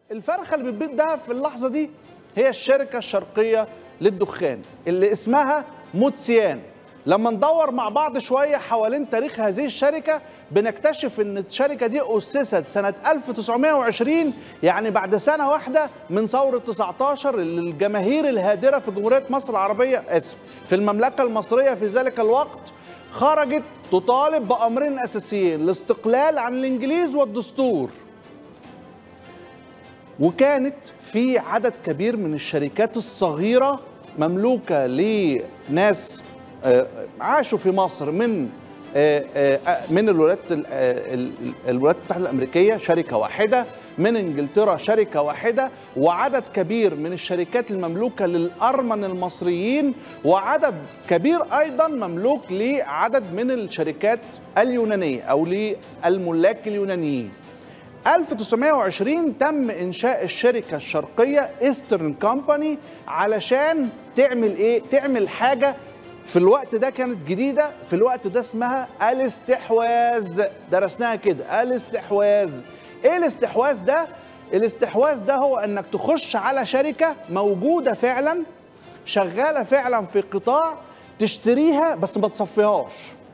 الفرخه اللي بتبيض ده في اللحظه دي هي الشركه الشرقيه للدخان اللي اسمها موتسيان لما ندور مع بعض شويه حوالين تاريخ هذه الشركه بنكتشف ان الشركه دي اسست سنه 1920 يعني بعد سنه واحده من ثوره 19 اللي الجماهير الهادره في جمهوريه مصر العربيه اسف في المملكه المصريه في ذلك الوقت خرجت تطالب بامرين اساسيين الاستقلال عن الانجليز والدستور وكانت في عدد كبير من الشركات الصغيره مملوكه لناس آه، عاشوا في مصر من آه، آه، من الولايات ال- آه، ال- الولايات المتحده الامريكيه شركه واحده من انجلترا شركه واحده وعدد كبير من الشركات المملوكه للارمن المصريين وعدد كبير ايضا مملوك لعدد من الشركات اليونانيه او للملاك اليونانيين 1920 تم انشاء الشركه الشرقيه ايسترن كومباني علشان تعمل ايه تعمل حاجه في الوقت ده كانت جديده في الوقت ده اسمها الاستحواذ درسناها كده الاستحواذ ايه الاستحواذ ده الاستحواذ ده هو انك تخش على شركه موجوده فعلا شغاله فعلا في قطاع تشتريها بس ما تصفيهاش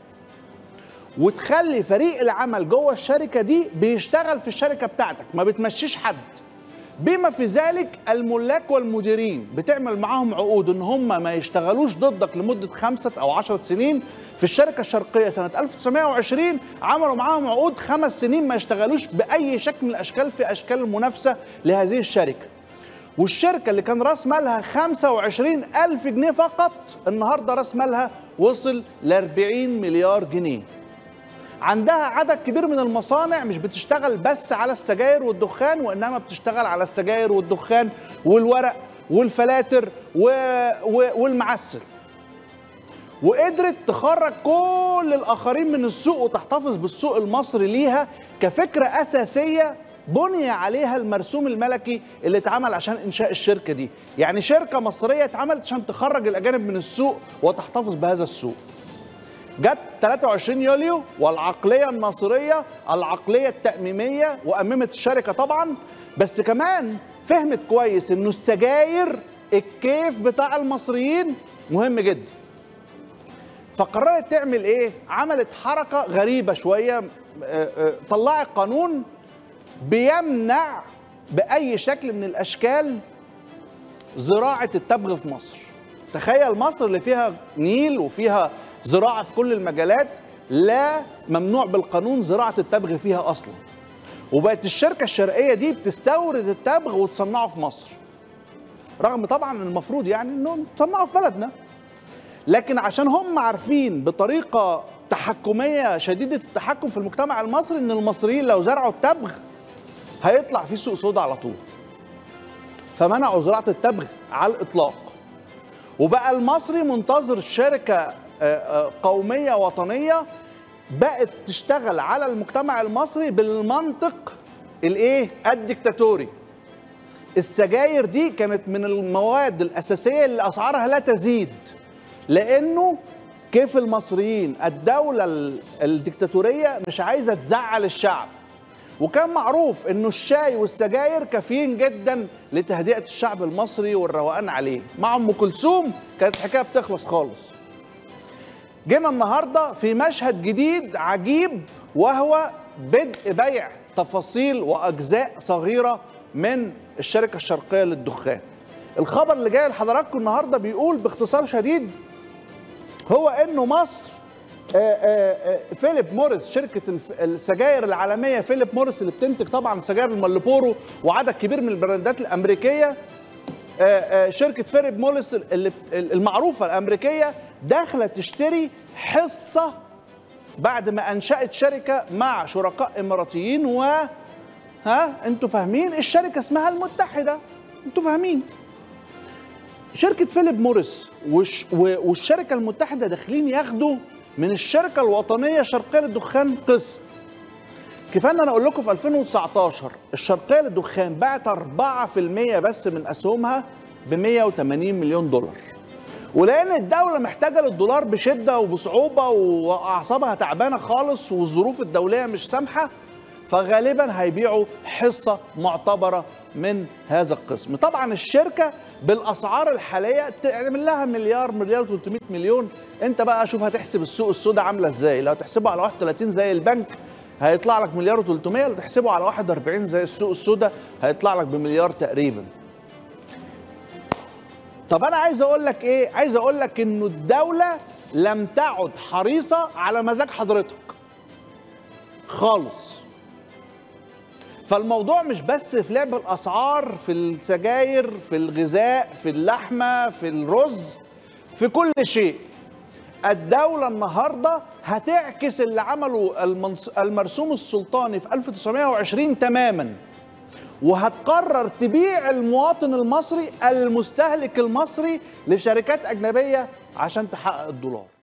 وتخلي فريق العمل جوه الشركه دي بيشتغل في الشركه بتاعتك ما بتمشيش حد بما في ذلك الملاك والمديرين بتعمل معاهم عقود ان هم ما يشتغلوش ضدك لمده خمسه او عشرة سنين في الشركه الشرقيه سنه 1920 عملوا معاهم عقود خمس سنين ما يشتغلوش باي شكل من الاشكال في اشكال المنافسه لهذه الشركه والشركه اللي كان راس مالها 25 ألف جنيه فقط النهارده راس مالها وصل ل 40 مليار جنيه عندها عدد كبير من المصانع مش بتشتغل بس على السجاير والدخان وانما بتشتغل على السجاير والدخان والورق والفلاتر و... و... والمعسل وقدرت تخرج كل الاخرين من السوق وتحتفظ بالسوق المصري ليها كفكره اساسيه بني عليها المرسوم الملكي اللي اتعمل عشان انشاء الشركه دي يعني شركه مصريه اتعملت عشان تخرج الاجانب من السوق وتحتفظ بهذا السوق جت 23 يوليو والعقلية الناصرية العقلية التأميمية وأممت الشركة طبعا بس كمان فهمت كويس إنه السجاير الكيف بتاع المصريين مهم جدا فقررت تعمل إيه؟ عملت حركة غريبة شوية آه، آه، طلعت قانون بيمنع بأي شكل من الأشكال زراعة التبغ في مصر تخيل مصر اللي فيها نيل وفيها زراعة في كل المجالات لا ممنوع بالقانون زراعة التبغ فيها أصلا وبقت الشركة الشرقية دي بتستورد التبغ وتصنعه في مصر رغم طبعا المفروض يعني انه تصنعه في بلدنا لكن عشان هم عارفين بطريقة تحكمية شديدة التحكم في المجتمع المصري ان المصريين لو زرعوا التبغ هيطلع فيه سوق سودا على طول فمنعوا زراعة التبغ على الإطلاق وبقى المصري منتظر شركة آه، آه، قومية وطنية بقت تشتغل على المجتمع المصري بالمنطق الايه الديكتاتوري السجاير دي كانت من المواد الأساسية اللي أسعارها لا تزيد لأنه كيف المصريين الدولة ال- الديكتاتورية مش عايزة تزعل الشعب وكان معروف انه الشاي والسجاير كافيين جدا لتهدئه الشعب المصري والروقان عليه مع ام كلثوم كانت الحكايه بتخلص خالص جينا النهارده في مشهد جديد عجيب وهو بدء بيع تفاصيل واجزاء صغيره من الشركه الشرقيه للدخان الخبر اللي جاي لحضراتكم النهارده بيقول باختصار شديد هو انه مصر آه، آه، آه، فيليب موريس شركه الف- السجاير العالميه فيليب موريس اللي بتنتج طبعا سجاير المالبورو وعدد كبير من البراندات الامريكيه آه، آه، شركه فيليب موريس اللي المعروفه الامريكيه داخله تشتري حصه بعد ما انشات شركه مع شركاء اماراتيين و ها انتوا فاهمين الشركه اسمها المتحده انتوا فاهمين شركة فيليب موريس والش و- والشركة المتحدة داخلين ياخدوا من الشركة الوطنية الشرقية للدخان قسم كفايه ان انا اقول لكم في 2019 الشرقيه للدخان باعت 4% بس من اسهمها ب 180 مليون دولار ولان الدوله محتاجه للدولار بشده وبصعوبه واعصابها تعبانه خالص والظروف الدوليه مش سامحه فغالبا هيبيعوا حصه معتبره من هذا القسم طبعا الشركه بالاسعار الحاليه تعمل لها مليار مليار و300 مليون انت بقى شوف هتحسب السوق السوداء عامله ازاي لو تحسبه على 31 زي البنك هيطلع لك مليار و300 لو تحسبه على 41 زي السوق السوداء هيطلع لك بمليار تقريبا طب انا عايز اقول لك ايه عايز اقول لك انه الدوله لم تعد حريصه على مزاج حضرتك خالص فالموضوع مش بس في لعب الاسعار في السجاير في الغذاء في اللحمه في الرز في كل شيء الدولة النهاردة هتعكس اللي عمله المنص... المرسوم السلطاني في 1920 تماما وهتقرر تبيع المواطن المصري المستهلك المصري لشركات أجنبية عشان تحقق الدولار